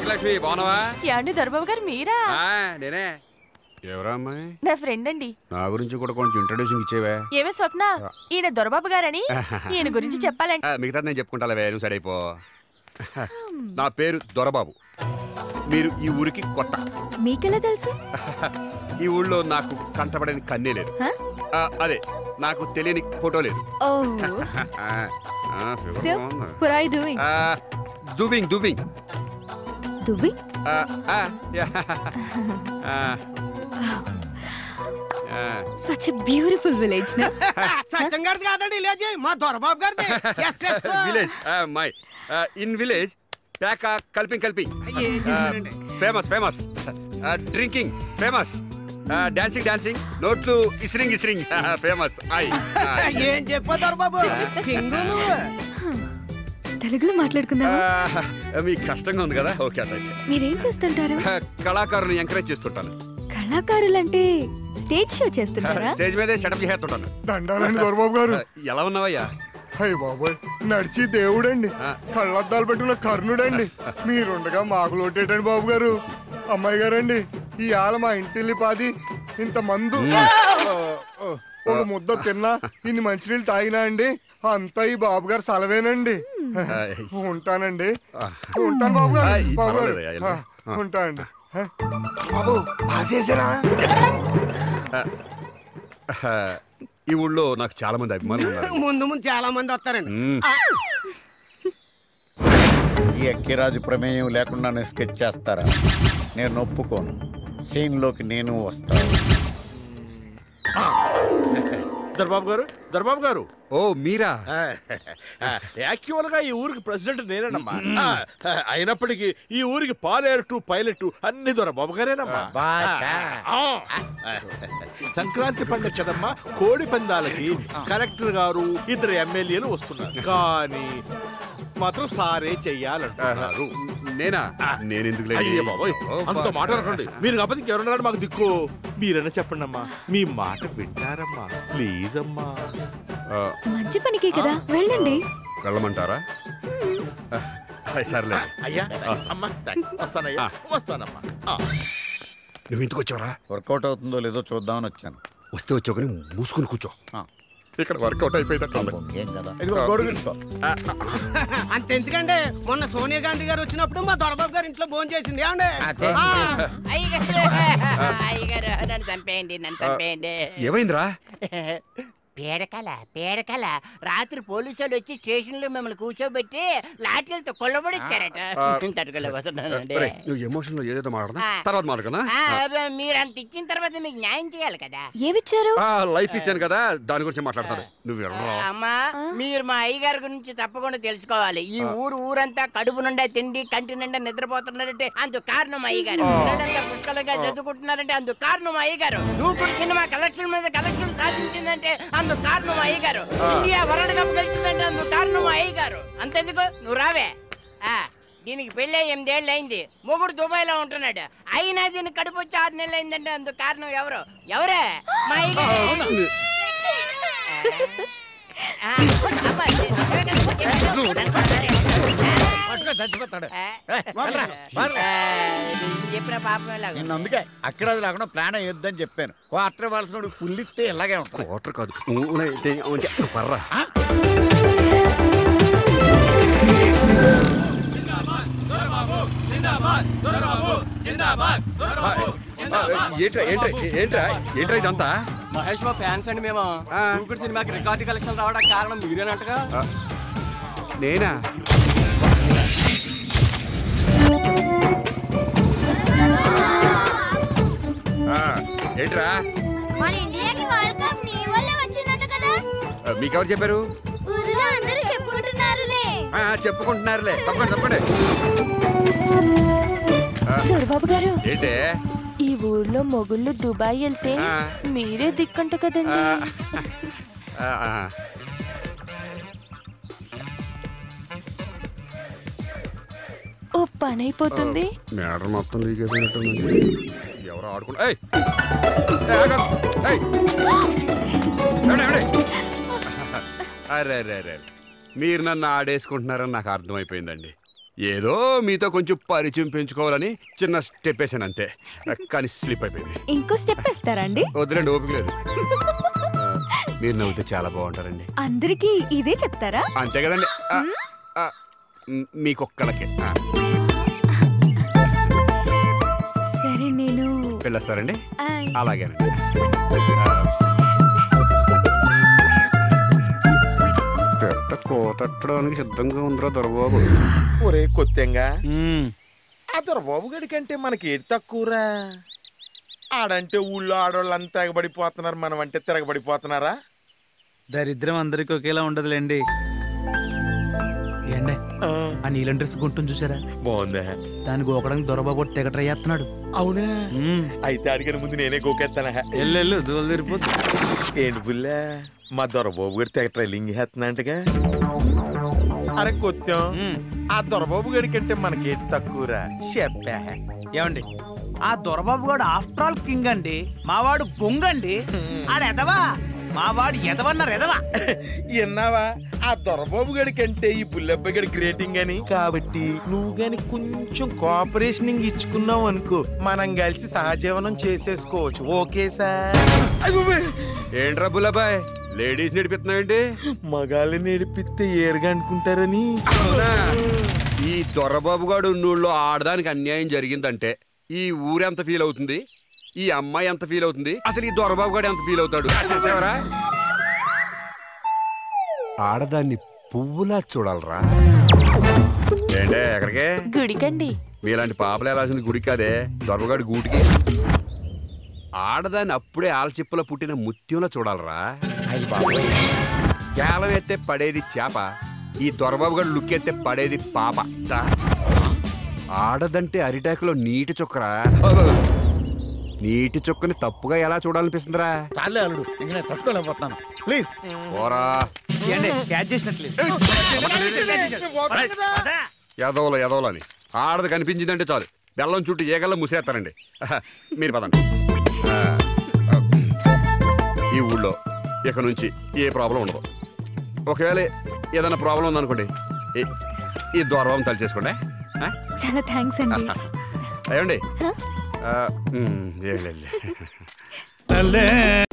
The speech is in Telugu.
వెంకటలక్ష్మి బాగున్నావా యాండి దొరబాబు గారు మీరా ఆ, నేనే ఎవరా అమ్మాయి నా ఫ్రెండ్ అండి నా గురించి కూడా కొంచెం ఇంట్రొడ్యూసింగ్ ఇచ్చేవే ఏమే స్వప్న ఈయన దొరబాబు గారని ఈయన గురించి చెప్పాలండి ఆ, మిగతా నేను చెప్పుకుంటాలే నువ్వు సరైపో నా పేరు దొరబాబు మీరు ఈ ఊరికి కొత్త మీకెలా తెలుసు ఈ ఊళ్ళో నాకు కంటపడని కన్నే లేదు హ? ఆ, అదే నాకు తెలియని ఫోటో లేదు ఓ ఆ, ఆ, ఫిగర్ సో బాగుంది. what are you doing ఆ, దువ్వింగ్ దువ్వింగ్ దువ్వి ఆ, ఆ, యా. ఆ, ఆ. సచ్ ఎ బ్యూటిఫుల్ విలేజ్ నా సత్యం గారిది కాదండి విలేజ్ మా దొరబాబు గారిది yes yes village my in village ప్యాక కల్పింగ్ కల్పింగ్ ఏం చెప్పారండి? Famous famous drinking famous dancing dancing నోట్లు ఇస్రింగ్ ఇస్రింగ్ ఫేమస్ ఐ ఏం చెప్పా దొరబాబు కింగ్ నువ్వు తెలుగులో మాట్లాడుకుందామా మీకు కష్టంగా ఉంది కదా ఓకే అట్లయితే మీరేం చేస్తుంటారు కళాకారుని ఎంకరేజ్ చేస్తుంటాను కళాకారులంటే స్టేజ్ షో చేస్తుంటారా స్టేజ్ మీదే సెటప్ చేస్తుంటాను దండాలండి దొరబాబు గారు ఎలా ఉన్నావయ్యా అయ్య బాబోయ్ నడిచి దేవుడండి కళ్ళద్దాలు పెట్టుకున్న కర్ణుడండి మీరుండగా మాకు లోటేటండి బాబు గారు అమ్మాయి గారండి ఈ ఆల మా ఇంటిల్లి పాది ఇంత మందు ఒక ముద్ద తిన్నా ఇన్ని మంచినీళ్ళు తాగినా అండి అంతా ఈ బాబు గారు సలవేనండి ఉంటానండి ఉంటాను బాబు గారు ఆయ్, బాబు గారు పర్వాలేదయ్యా, వెళ్ళు. ఆ, ఉంటానండి ఆ. బాబు బాగా చేసారా ఈ ఊళ్ళో నాకు చాలా మంది అభిమానులు ఉన్నారు ముందు ముందు చాలా మంది వస్తారండి మ్మ్. ఈ అక్కిరాజు ప్రమేయం లేకుండానే స్కెచ్ చేస్తారా నేను ఒప్పుకోను సీన్లోకి నేను వస్తాను దర్బాబు గారు దర్బాబు గారు ఓ మీరా యాక్చువల్ గా ఈ ఊరికి ప్రెసిడెంట్ నేనేనమ్మా ఆ, అయినప్పటికీ ఈ ఊరికి పాలేరు పైలట్ అన్ని దొరబాబు గారేనమ్మా బాగా. ఆ. సంక్రాంతి పండుగ కదమ్మా కోడి పందాలకి కలెక్టర్ గారు ఇద్దరు ఎమ్మెల్యేలు వస్తున్నారు కానీ మాత్రం సారే చెయ్యాలంటున్నారు నేనా నేను ఎందుకు అయ్యే బాబోయ్ అంత మాట అనకండి మీరు కాకపోతే ఇంకెవరున్నాడు మాకు దిక్కు మీరైనా చెప్పండి అమ్మా మీ మాట వింటారమ్మా ప్లీజ్ అమ్మా మంచి పనికే కదా వెళ్ళండి వెళ్ళమంటారా అయ్, సర్లే అయ్యా అమ్మా వస్తానయ్యా వస్తానమ్మా ఆ. నువ్వు ఎందుకు వచ్చావరా వర్కౌట్ అవుతుందో లేదో చూద్దామని వచ్చాను వస్తే వచ్చావు కానీ మూసుకుని కూర్చో ఆ. ఇక్కడ వర్కౌట్ అయిపోయిందట్టు ఏం కదా ఇదిగో గొడుగు తీసుకో. అంతెందుకండి మొన్న సోనియా గాంధీ గారు వచ్చినప్పుడు మా దొరబాబు గారు ఇంట్లో భోజనం చేసింది ఏమండి ఆ, అయ్యగారు అయ్యగారు నన్ను చంపేయండి నన్ను చంపేయండి ఏమైందిరా పేడకల పేడకల రాత్రి పోలీసు వాళ్ళు వచ్చి స్టేషన్ లో మిమ్మల్ని కూర్చోబెట్టి లాఠీలతో కొల్లబడిచ్చారట తట్టుకోలేకపోతున్నానండి ఒరేయ్, నువ్వు ఎమోషన్ లో ఏదేదో మాట్లాడదా ఆ. తర్వాత మాట్లాడదా ఆ, అబ్బే, మీరు అంత ఇచ్చిన తర్వాత మీకు న్యాయం చేయాలి కదా ఏమిచ్చారు లైఫ్ ఇచ్చాను కదా దాని గురించి మాట్లాడతాడు నువ్వు వెళ్ళరా అమ్మా మీరు మా అయ్యగారి గురించి తప్పకుండా తెలుసుకోవాలి ఈ ఊరు ఊరంతా కడుపు నిండా తిండి కంటి నిండా నిద్రపోతున్నారంటే అందుకు కారణం మా అయ్యగారు పిల్లలంతా పుష్కలంగా చదువుకుంటున్నారంటే అందుకు కారణం మా అయ్యగారు దూకుడు సినిమా కలెక్షన్ మీద కలెక్షన్ సాధించిందంటే అందుకు కారణం మా అయ్యగారు ఇండియా వరల్డ్ కప్ గెలిచిందంటే అందుకు కారణం మా అయ్యగారు అంతెందుకు నువ్వు రావే ఆ దీనికి పెళ్ళి ఎనిమిదేళ్ళు అయింది మొగుడు దుబాయ్ లో ఉంటున్నాడు అయినా దీనికి కడుపు వచ్చి ఆరు నెలలు అయిందంటే అందుకు కారణం ఎవరు ఎవరే మా అయ్యగారు ఆ, అమ్మా, నువ్వే కదా చెప్పావు. ఆ, చెప్పిన పాపం ఎలాగో. నిన్ను అందుకే అక్కిరాజు లేకుండా ప్లాన్ అయ్యొద్దని చెప్పాను క్వార్టర్ ఇవ్వాల్సిన ఫుల్ ఇస్తే ఇలాగే ఉంటుంది వాటర్ కాదు నూనె అయితే ఉంచే. నువ్వు పర్రా ఏంట్రా ఏంట్రా ఏంట్రా ఏంట్రా ఇదంతా మహేష్ బాబు ఫ్యాన్స్ అండి మేము ఆ. దూకుడు సినిమాకి రికార్డు కలెక్షన్ రావడానికి కారణం మీరేనంటగా ఆ, నేనా ఆ, ఏంట్రా మన ఇండియాకి వరల్డ్ కప్ నీ వల్లే వచ్చిందట కదా ఆ, మీకెవరు చెప్పారు ఊరిలో అందరూ చెప్పుకుంటున్నారులే ఆ, చెప్పుకుంటున్నారులే తప్పండి తప్పండి దొరబాబు గారు ఏంటే ఈ ఊర్లో మొగుళ్ళు దుబాయ్ వెళ్తే ఆ. మీరే దిక్కంట కదండి ఆ, ఆ. ఓ పని అయిపోతుంది మేడం మొత్తం లీక్ అయిపోయినట్టుంది ఎవరు ఆడుకుంటా ఏయ్! ఏయ్, ఆగు! ఏయ్! ఏమండి, ఏమండి? అరే అరే అరే మీరు నన్ను ఆడేసుకుంటున్నారని నాకు అర్థమైపోయిందండి ఏదో మీతో కొంచెం పరిచయం పెంచుకోవాలని చిన్న స్టెప్ వేసాను అంతే కానీ స్లిప్ అయిపోయింది ఇంకో స్టెప్ వేస్తారా అండి వద్దులేండి ఓపిక లేదు ఆ, మీరు నవ్వుతే చాలా బాగుంటారండి అందరికీ ఇదే చెప్తారా అంతే కదండి ఆ, ఆ, మ్, మీకొక్కళ్ళకే ఆ, సరే నేను వెళ్ళొస్తారండి ఆయ్. అలాగేనండి పెద్ద కోతట్టడానికి సిద్ధంగా ఉందిరా దొరబాబు ఒరే కొత్తెంగా ఆ దొరబాబు గడి కంటే మనకి ఏది తక్కువరా ఆడంటే ఊళ్ళో ఆడవాళ్ళంతా ఎగబడిపోతున్నారు మనం అంటే తిరగబడిపోతున్నారా దరిద్రం అందరికి ఒకేలా ఉండదులేండి ఏండే ఆ నీలం డ్రెస్ గుంటుంది చూసారా బాగుందా దాన్ని గోకడానికి దొరబాబు తెగ ట్రై చేస్తున్నాడు అవునా అయితే అడిగిన ముందు నేనే గోకెత్తానా ఎల్లెళ్ళు దూలు తిరిపోద్దు ఏంటి బుల్లా మా దొరబాబు గారు తెగ ట్రైలింగ్ చేస్తున్నట్టుగా అరే కొత్తం ఆ దొరబాబు గడి కంటే మనకేంటి తక్కువరా చెప్పా ఏమండి ఆ దొరబాబు గారు ఆఫ్టర్ ఆల్ కింగ్ అండి మావాడు బొంగండి ఆడ ఎదవా మావాడు ఎదవన్నారు ఎదవా విన్నావా ఆ దొరబాబు గడి కంటే ఈ బుల్లెబ్బ గడి గ్రేటింగ్ అని కాబట్టి నువ్వు గాని కొంచెం కోఆపరేషన్ ఇచ్చుకున్నావు అనుకో మనం కలిసి సహజీవనం చేసేసుకోవచ్చు ఓకే సార్ ఏంట్రా బుల్లబాయ్ లేడీస్ నడిపిస్తున్నావేంటి మగాళ్ళని నేడిపిస్తే ఏరుగా అనుకుంటారని అవునా? ఈ దొరబాబు గాడు ఉన్నూళ్ళో ఆడదానికి అన్యాయం జరిగిందంటే ఈ ఊరెంత ఫీల్ అవుతుంది ఈ అమ్మాయి ఎంత ఫీల్ అవుతుంది అసలు ఈ దొరబాబు గాడు ఎంత ఫీల్ అవుతాడు అది చూసావరా ఆడదాన్ని పువ్వులా చూడాలరా ఏంటే ఎక్కడికే గుడికండి మీలాంటి పాపలు వెళ్ళాల్సింది గుడి కాదే దొరబగాడి గూటికి ఆడదాన్ని అప్పుడే ఆల్చిప్పలో పుట్టిన ముత్యంలో చూడాలరా కేవలం ఎత్తే పడేది చేప ఈ దొరబాబు గారు లుక్ ఎత్తే పడేది పాప దా. ఆడదంటే అరిటాకులో నీటి చుక్కరా నీటి చుక్కని తప్పుగా ఎలా చూడాలనిపిస్తుందిరా చాలే అల్లుడు ఇంక నేను తట్టుకోలేకపోతున్నాను ప్లీజ్ పోరా ఏండి క్యాచ్ చేసినట్లేదు ఎదవలు ఎదవలని ఆడది కనిపించిందంటే చాలు బెల్లం చుట్టూ ఏగల్లో ముసేస్తారండి మీరు పదండి ఆ, ఈ ఊళ్ళో ఇక నుంచి ఏ ప్రాబ్లం ఉండదు ఒకవేళ ఏదైనా ప్రాబ్లం ఉందనుకోండి ఈ- ఈ దూరం తలిచేసుకోండి ఆ? చాలా థ్యాంక్స్ అండి అయ్యండి ఏం లేదు